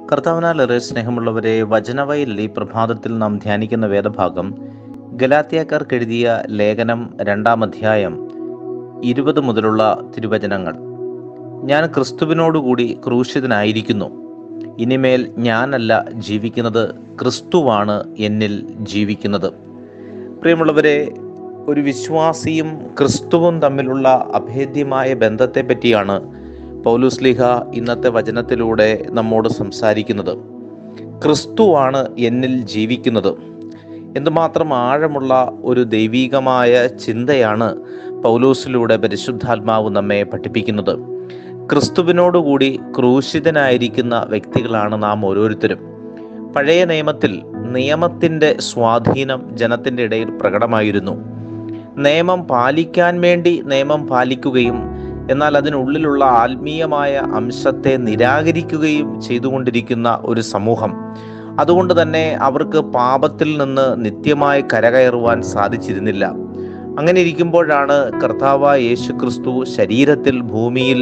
കർത്താവിനാലേറെ സ്നേഹമുള്ളവരെ വചനവയലിൽ ഈ പ്രഭാതത്തിൽ നാം ധ്യാനിക്കുന്ന വേദഭാഗം ഗലാത്തിയക്കാർക്ക് എഴുതിയ ലേഖനം രണ്ടാം അധ്യായം ഇരുപത് മുതലുള്ള തിരുവചനങ്ങൾ ഞാൻ ക്രിസ്തുവിനോടുകൂടി ക്രൂശിതനായിരിക്കുന്നു ഇനിമേൽ ഞാനല്ല ജീവിക്കുന്നത് ക്രിസ്തുവാണ് എന്നിൽ ജീവിക്കുന്നത് പ്രിയമുള്ളവരെ ഒരു വിശ്വാസിയും ക്രിസ്തുവും തമ്മിലുള്ള അഭേദ്യമായ ബന്ധത്തെ പറ്റിയാണ് പൗലുസ്ലിഹ ഇന്നത്തെ വചനത്തിലൂടെ നമ്മോട് സംസാരിക്കുന്നത് ക്രിസ്തുവാണ് എന്നിൽ ജീവിക്കുന്നത് എന്തുമാത്രം ആഴമുള്ള ഒരു ദൈവീകമായ ചിന്തയാണ് പൗലൂസിലൂടെ പരിശുദ്ധാത്മാവ് നമ്മെ പഠിപ്പിക്കുന്നത് ക്രിസ്തുവിനോടുകൂടി ക്രൂശിതനായിരിക്കുന്ന വ്യക്തികളാണ് നാം ഓരോരുത്തരും പഴയ നിയമത്തിൽ നിയമത്തിൻ്റെ സ്വാധീനം ജനത്തിൻ്റെ ഇടയിൽ പ്രകടമായിരുന്നു നിയമം പാലിക്കാൻ വേണ്ടി നിയമം പാലിക്കുകയും എന്നാൽ അതിനുള്ളിലുള്ള ആത്മീയമായ അംശത്തെ നിരാകരിക്കുകയും ചെയ്തുകൊണ്ടിരിക്കുന്ന ഒരു സമൂഹം അതുകൊണ്ട് തന്നെ അവർക്ക് പാപത്തിൽ നിന്ന് നിത്യമായി കരകയറുവാൻ സാധിച്ചിരുന്നില്ല അങ്ങനെ ഇരിക്കുമ്പോഴാണ് കർത്താവായ യേശു ക്രിസ്തു ശരീരത്തിൽ ഭൂമിയിൽ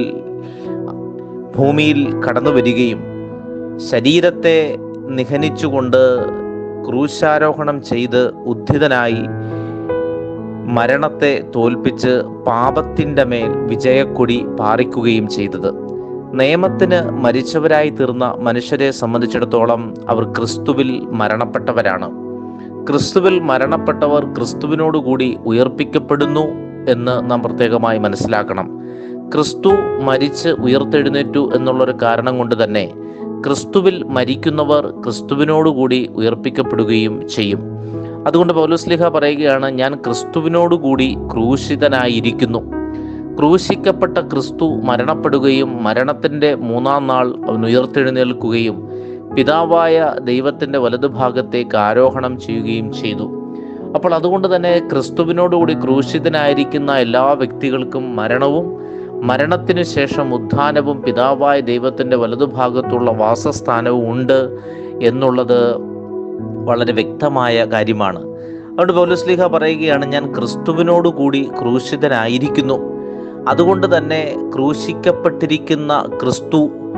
ഭൂമിയിൽ കടന്നു വരികയും ശരീരത്തെ നിഹനിച്ചുകൊണ്ട് ക്രൂശാരോഹണം ചെയ്ത് ഉദ്ധിതനായി മരണത്തെ തോൽപ്പിച്ച് പാപത്തിൻ്റെ മേൽ വിജയക്കൊടി പാറിക്കുകയും ചെയ്തത് നിയമത്തിന് മരിച്ചവരായി തീർന്ന മനുഷ്യരെ സംബന്ധിച്ചിടത്തോളം അവർ ക്രിസ്തുവിൽ മരണപ്പെട്ടവരാണ് ക്രിസ്തുവിൽ മരണപ്പെട്ടവർ ക്രിസ്തുവിനോടുകൂടി ഉയർപ്പിക്കപ്പെടുന്നു എന്ന് നാം പ്രത്യേകമായി മനസ്സിലാക്കണം ക്രിസ്തു മരിച്ച് ഉയർത്തെഴുന്നേറ്റു എന്നുള്ളൊരു കാരണം കൊണ്ട് തന്നെ ക്രിസ്തുവിൽ മരിക്കുന്നവർ ക്രിസ്തുവിനോടുകൂടി ഉയർപ്പിക്കപ്പെടുകയും ചെയ്യും അതുകൊണ്ട് പൗലോസ്ലിഹ പറയുകയാണ് ഞാൻ ക്രിസ്തുവിനോടുകൂടി ക്രൂശിതനായിരിക്കുന്നു ക്രൂശിക്കപ്പെട്ട ക്രിസ്തു മരണപ്പെടുകയും മരണത്തിൻ്റെ മൂന്നാം നാൾ അവൻ ഉയർത്തെഴുന്നേൽക്കുകയും പിതാവായ ദൈവത്തിൻ്റെ വലതുഭാഗത്തേക്ക് ആരോഹണം ചെയ്യുകയും ചെയ്തു അപ്പോൾ അതുകൊണ്ട് തന്നെ ക്രിസ്തുവിനോടുകൂടി ക്രൂശിതനായിരിക്കുന്ന എല്ലാ വ്യക്തികൾക്കും മരണവും മരണത്തിനു ശേഷം ഉത്ഥാനവും പിതാവായ ദൈവത്തിൻ്റെ വലതുഭാഗത്തുള്ള വാസസ്ഥാനവും ഉണ്ട് എന്നുള്ളത് വളരെ വ്യക്തമായ കാര്യമാണ് അതുകൊണ്ട് പൗലസ്ലിഹ പറയുകയാണ് ഞാൻ ക്രിസ്തുവിനോട് കൂടി ക്രൂശിതനായിരിക്കുന്നു അതുകൊണ്ട് തന്നെ ക്രൂശിക്കപ്പെട്ടിരിക്കുന്ന ക്രിസ്തു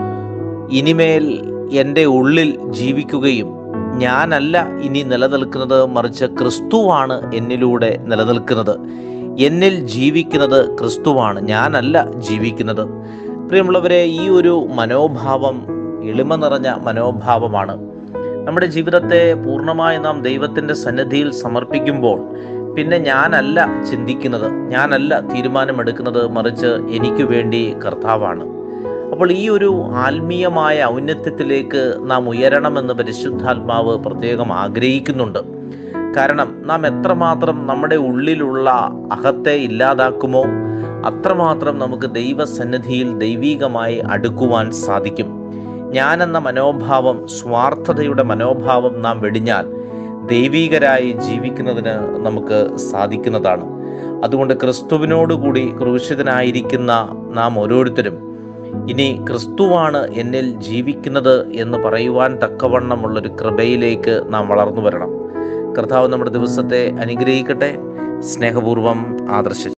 ഇനിമേൽ എൻ്റെ ഉള്ളിൽ ജീവിക്കുകയും ഞാനല്ല ഇനി നിലനിൽക്കുന്നത് മറിച്ച് ക്രിസ്തുവാണ് എന്നിലൂടെ നിലനിൽക്കുന്നത് എന്നിൽ ജീവിക്കുന്നത് ക്രിസ്തുവാണ് ഞാനല്ല ജീവിക്കുന്നത് പ്രിയമുള്ളവരെ ഈ ഒരു മനോഭാവം എളിമ നിറഞ്ഞ മനോഭാവമാണ് നമ്മുടെ ജീവിതത്തെ പൂർണ്ണമായി നാം ദൈവത്തിൻ്റെ സന്നിധിയിൽ സമർപ്പിക്കുമ്പോൾ പിന്നെ ഞാനല്ല ചിന്തിക്കുന്നത് ഞാനല്ല തീരുമാനമെടുക്കുന്നത് മറിച്ച് എനിക്ക് വേണ്ടി കർത്താവാണ് അപ്പോൾ ഈ ഒരു ആത്മീയമായ ഔന്നത്യത്തിലേക്ക് നാം ഉയരണമെന്ന് പരിശുദ്ധാത്മാവ് പ്രത്യേകം ആഗ്രഹിക്കുന്നുണ്ട് കാരണം നാം എത്രമാത്രം നമ്മുടെ ഉള്ളിലുള്ള അഹത്തെ ഇല്ലാതാക്കുമോ അത്രമാത്രം നമുക്ക് ദൈവസന്നിധിയിൽ ദൈവീകമായി അടുക്കുവാൻ സാധിക്കും ഞാനെന്ന മനോഭാവം സ്വാർത്ഥതയുടെ മനോഭാവം നാം വെടിഞ്ഞാൽ ദൈവീകരായി ജീവിക്കുന്നതിന് നമുക്ക് സാധിക്കുന്നതാണ് അതുകൊണ്ട് ക്രിസ്തുവിനോടുകൂടി ക്രൂശിതനായിരിക്കുന്ന നാം ഓരോരുത്തരും ഇനി ക്രിസ്തുവാണ് എന്നിൽ ജീവിക്കുന്നത് എന്ന് പറയുവാൻ തക്കവണ്ണമുള്ളൊരു കൃപയിലേക്ക് നാം വളർന്നു വരണം കർത്താവ് നമ്മുടെ ദിവസത്തെ അനുഗ്രഹിക്കട്ടെ സ്നേഹപൂർവം ആദർശിച്ചു